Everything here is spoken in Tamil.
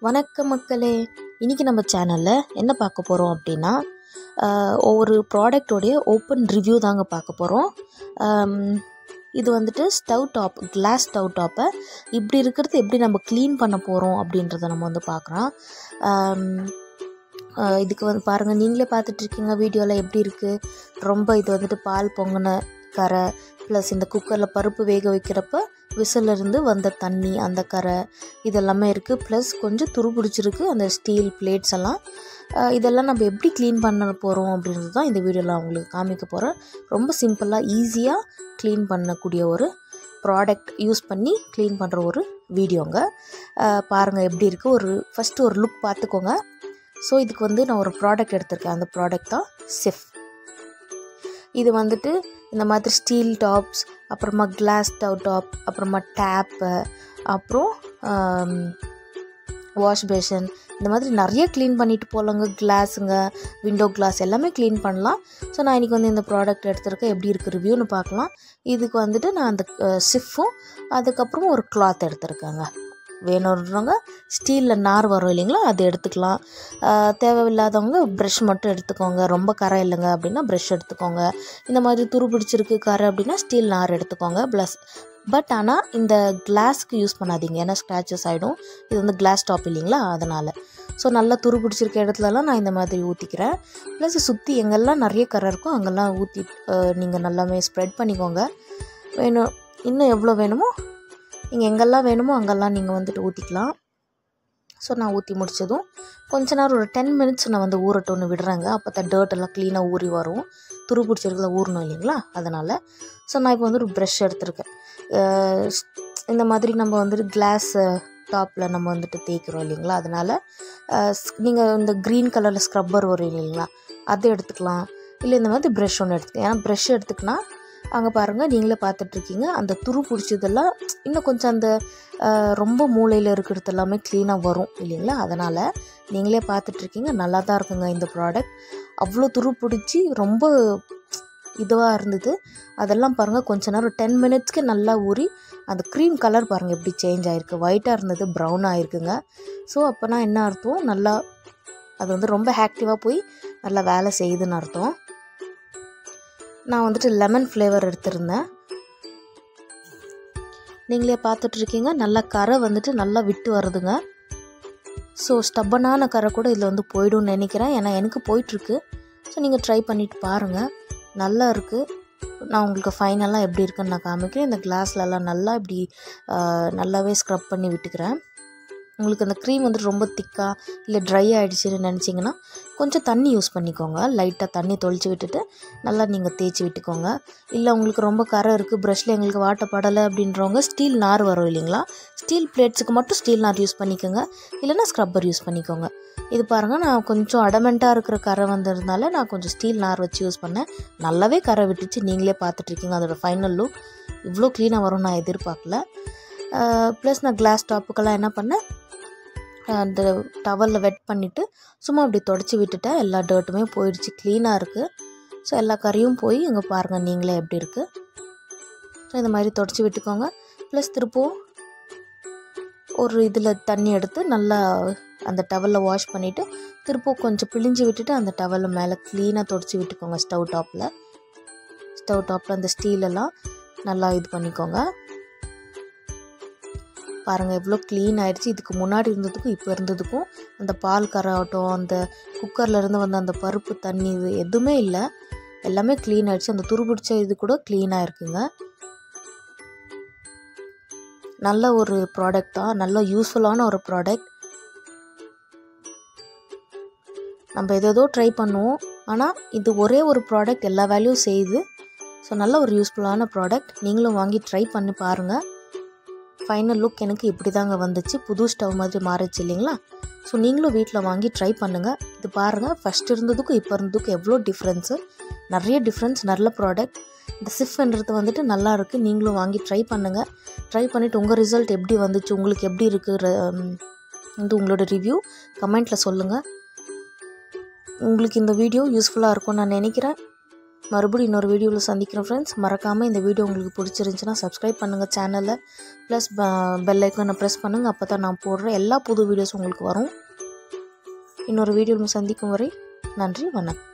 வணக்கம் மக்களே இன்றைக்கி நம்ம சேனலில் என்ன பார்க்க போகிறோம் அப்படின்னா ஆஹ், ஒவ்வொரு ப்ராடக்டோடைய ஓப்பன் ரிவ்யூ தாங்க பார்க்க போகிறோம் இது வந்துட்டு ஸ்டவ் டாப் கிளாஸ் ஸ்டவ் டாப்பை இப்படி இருக்கிறது எப்படி நம்ம க்ளீன் பண்ண போகிறோம் அப்படின்றத நம்ம வந்து பார்க்குறோம் இதுக்கு வந்து பாருங்கள் நீங்களே பார்த்துட்ருக்கீங்க வீடியோவில் எப்படி இருக்குது ரொம்ப இது வந்துட்டு பால் பொங்கின கரை ப்ளஸ் இந்த குக்கரில் பருப்பு வேக வைக்கிறப்ப விசில்ல இருந்து வந்த தண்ணி அந்த கரை இதெல்லாமே இருக்குது ப்ளஸ் கொஞ்சம் துரு பிடிச்சிருக்கு அந்த ஸ்டீல் பிளேட்ஸ் எல்லாம் அஹ் இதெல்லாம் நம்ம எப்படி க்ளீன் பண்ண போகிறோம் அப்படின்றது தான் இந்த வீடியோவில் உங்களுக்கு காமிக்க போகிறேன் ரொம்ப சிம்பிளாக ஈஸியாக க்ளீன் பண்ணக்கூடிய ஒரு ப்ராடக்ட் யூஸ் பண்ணி க்ளீன் பண்ணுற ஒரு வீடியோங்க பாருங்கள் எப்படி இருக்குது ஒரு ஃபஸ்ட்டு ஒரு லுக் பார்த்துக்கோங்க ஸோ இதுக்கு வந்து நான் ஒரு ப்ராடக்ட் எடுத்திருக்கேன் அந்த ப்ராடக்ட் தான் செஃப் இது வந்துட்டு இந்த மாதிரி ஸ்டீல் டாப்ஸ் அப்புறமா கிளாஸ் ஸ்டவ் டாப் அப்புறமா டேப்பு அப்புறம் வாஷ் பேஷன் இந்த மாதிரி நிறைய க்ளீன் பண்ணிட்டு போகலாங்க கிளாஸுங்க விண்டோ கிளாஸ் எல்லாமே க்ளீன் பண்ணலாம் ஸோ நான் இன்றைக்கி வந்து இந்த ப்ராடக்ட் எடுத்திருக்கேன் எப்படி இருக்குது ரிவ்யூன்னு பார்க்கலாம் இதுக்கு வந்துட்டு நான் அந்த சிஃப்பும் அதுக்கப்புறம் ஒரு கிளாத் எடுத்திருக்கேங்க வேணுன்றவங்க ஸ்டீலில் நார் வரும் இல்லைங்களா அது எடுத்துக்கலாம் ஆஹ் தேவையில்லாதவங்க ப்ரஷ் மட்டும் எடுத்துக்கோங்க ரொம்ப கரை இல்லைங்க அப்படின்னா ப்ரஷ் எடுத்துக்கோங்க இந்த மாதிரி துரு பிடிச்சிருக்கு கரை அப்படின்னா ஸ்டீல் நார் எடுத்துக்கோங்க ப்ளஸ் பட் ஆனால் இந்த கிளாஸ்க்கு யூஸ் பண்ணாதீங்க ஏன்னா ஸ்க்ராச்சஸ் ஆகிடும் இது வந்து கிளாஸ் டாப் இல்லைங்களா அதனால் ஸோ நல்லா துரு பிடிச்சிருக்க இடத்துலலாம் நான் இந்த மாதிரி ஊற்றிக்கிறேன் ப்ளஸ் சுற்றி எங்கெல்லாம் நிறைய கரை இருக்கோ அங்கெல்லாம் ஊற்றி நீங்கள் நல்லாமே ஸ்ப்ரெட் பண்ணிக்கோங்க வேணும் இன்னும் எவ்வளோ வேணுமோ நீங்கள் எங்கெல்லாம் வேணுமோ அங்கெல்லாம் நீங்கள் வந்துட்டு ஊற்றிக்கலாம் ஸோ நான் ஊற்றி முடிச்சதும் கொஞ்ச நேரம் ஒரு டென் மினிட்ஸ் நான் வந்து ஊறட்டும்னு விடுறேங்க அப்போ தான் டர்ட் எல்லாம் க்ளீனாக ஊறி வரும் துரு பிடிச்சிருக்கல ஊறணும் இல்லைங்களா அதனால் ஸோ நான் இப்போ வந்து ஒரு ப்ரஷ் எடுத்திருக்கேன் அஹ் இந்த மாதிரி நம்ம வந்துட்டு கிளாஸ் டாப்பில் நம்ம வந்துட்டு தேய்க்கிறோம் இல்லைங்களா அதனால் நீங்கள் இந்த க்ரீன் கலரில் ஸ்க்ரப்பர் வரும் இல்லைங்களா அதை எடுத்துக்கலாம் இல்லை இந்த மாதிரி ப்ரஷ் ஒன்று எடுத்துக்கலாம் ஏன்னா ப்ரஷ் எடுத்துக்கினா அங்கே பாருங்கள் நீங்களே பார்த்துட்ருக்கீங்க அந்த துரு பிடிச்சதெல்லாம் இன்னும் கொஞ்சம் அந்த அஹ், ரொம்ப மூளையில் இருக்கிறது எல்லாமே க்ளீனாக வரும் இல்லைங்களா அதனால் நீங்களே பார்த்துட்ருக்கீங்க நல்லா தான் இருக்குங்க இந்த ப்ராடக்ட் அவ்வளோ துரு பிடிச்சி ரொம்ப இதுவாக இருந்தது அதெல்லாம் பாருங்கள் கொஞ்ச நேரம் டென் மினிட்ஸ்க்கு நல்லா ஊறி அந்த க்ரீம் கலர் பாருங்கள் எப்படி சேஞ்ச் ஆகிருக்கு ஒயிட்டாக இருந்தது ப்ரௌன் ஆகிருக்குங்க ஸோ அப்போனா என்ன அர்த்தம் நல்லா அது வந்து ரொம்ப ஆக்டிவாக போய் நல்லா வேலை செய்யுதுன்னு அர்த்தம் நான் வந்துட்டு லெமன் ஃப்ளேவர் எடுத்திருந்தேன் நீங்களே பார்த்துட்ருக்கீங்க நல்லா கரை வந்துட்டு நல்லா விட்டு வருதுங்க ஸோ ஸ்டப்பனான கரை கூட இதில் வந்து போய்டும்னு நினைக்கிறேன் ஏன்னா எனக்கு போயிட்டுருக்கு ஸோ நீங்கள் ட்ரை பண்ணிட்டு பாருங்கள் நல்லா இருக்குது நான் உங்களுக்கு ஃபைனலாக எப்படி இருக்குன்னு நான் காமிக்கிறேன் இந்த கிளாஸ்லலாம் நல்லா இப்படி ஆஹ், நல்லாவே ஸ்க்ரப் பண்ணி விட்டுக்கிறேன் உங்களுக்கு அந்த க்ரீம் வந்து ரொம்ப திக்காக இல்லை ட்ரை ஆகிடுச்சின்னு நினச்சிங்கன்னா கொஞ்சம் தண்ணி யூஸ் பண்ணிக்கோங்க லைட்டாக தண்ணி தொளிச்சு விட்டுட்டு நல்லா நீங்கள் தேய்ச்சி விட்டுக்கோங்க இல்லை உங்களுக்கு ரொம்ப கரை இருக்குது ப்ரஷ்ல எங்களுக்கு வாட்டப்படலை அப்படின்றவங்க ஸ்டீல் நார் வரும் இல்லைங்களா ஸ்டீல் பிளேட்ஸுக்கு மட்டும் ஸ்டீல் நார் யூஸ் பண்ணிக்கோங்க இல்லைன்னா ஸ்க்ரப்பர் யூஸ் பண்ணிக்கோங்க இது பாருங்கள் நான் கொஞ்சம் அடமெண்ட்டாக இருக்கிற கரை வந்ததுனால நான் கொஞ்சம் ஸ்டீல் நார் வச்சு யூஸ் பண்ணேன் நல்லாவே கரை விட்டுச்சு நீங்களே பார்த்துட்ருக்கீங்க அதோட ஃபைனல் லுக் இவ்வளோ க்ளீனாக வரும் நான் எதிர்பார்க்கல ப்ளஸ் நான் கிளாஸ் டாப்புக்கெல்லாம் என்ன பண்ணேன் அந்த டவலில் வெட் பண்ணிவிட்டு சும்மா அப்படி தொடச்சி விட்டுட்டேன் எல்லா டர்ட்டுமே போயிடுச்சு க்ளீனாக இருக்குது ஸோ எல்லா கறியும் போய் இங்கே பாருங்கள் நீங்களே எப்படி இருக்குது ஸோ இந்த மாதிரி தொடச்சி விட்டுக்கோங்க ப்ளஸ் திருப்பவும் ஒரு இதில் தண்ணி எடுத்து நல்லா அந்த டவலில் வாஷ் பண்ணிவிட்டு திருப்பவும் கொஞ்சம் பிழிஞ்சு விட்டுட்டு அந்த டவலில் மேலே க்ளீனாக தொடச்சி விட்டுக்கோங்க ஸ்டவ் டாப்பில் ஸ்டவ் டாப்பில் அந்த ஸ்டீலெல்லாம் நல்லா இது பண்ணிக்கோங்க பாருங்கள் எவ்வளோ க்ளீன் ஆயிடுச்சு இதுக்கு முன்னாடி இருந்ததுக்கும் இப்போ இருந்ததுக்கும் அந்த பால் கராகட்டும் அந்த குக்கரில் இருந்து வந்த அந்த பருப்பு தண்ணி இது எதுவுமே இல்லை எல்லாமே க்ளீன் ஆயிடுச்சு அந்த துருபிடிச்ச இது கூட க்ளீனாக இருக்குங்க நல்ல ஒரு ப்ராடக்ட் தான் நல்ல யூஸ்ஃபுல்லான ஒரு ப்ராடக்ட் நம்ம எதோ ட்ரை பண்ணுவோம் ஆனால் இது ஒரே ஒரு ப்ராடக்ட் எல்லா வேலையும் செய்யுது ஸோ நல்ல ஒரு யூஸ்ஃபுல்லான ப்ராடக்ட் நீங்களும் வாங்கி ட்ரை பண்ணி பாருங்கள் ஃபைனல் லுக் எனக்கு இப்படி தாங்க வந்துச்சு புது ஸ்டவ் மாதிரி மாறிச்சு இல்லைங்களா ஸோ நீங்களும் வீட்டில் வாங்கி ட்ரை பண்ணுங்கள் இது பாருங்கள் ஃபஸ்ட் இருந்ததுக்கும் இப்போ இருந்ததுக்கும் எவ்வளோ டிஃப்ரென்ஸு நிறைய டிஃப்ரென்ஸ் நல்ல ப்ராடக்ட் இந்த சிஃப்ன்றது வந்துட்டு நல்லா இருக்குது நீங்களும் வாங்கி ட்ரை பண்ணுங்கள் ட்ரை பண்ணிவிட்டு உங்கள் ரிசல்ட் எப்படி வந்துச்சு உங்களுக்கு எப்படி இருக்குது வந்து உங்களோட ரிவ்யூ கமெண்ட்டில் சொல்லுங்கள் உங்களுக்கு இந்த வீடியோ யூஸ்ஃபுல்லாக இருக்கும்னு நான் நினைக்கிறேன் மறுபடியும் இன்னொரு வீடியோவில் சந்திக்கிறேன் ஃப்ரெண்ட்ஸ் மறக்காமல் இந்த வீடியோ உங்களுக்கு பிடிச்சிருந்துச்சுன்னா சப்ஸ்கிரைப் பண்ணுங்கள் சேனலை ப்ளஸ் பெல் ஐக்கானை ப்ரெஸ் பண்ணுங்கள் அப்போ தான் நான் போடுற எல்லா புது வீடியோஸும் உங்களுக்கு வரும் இன்னொரு வீடியோவில் சந்திக்கும் வரை நன்றி வணக்கம்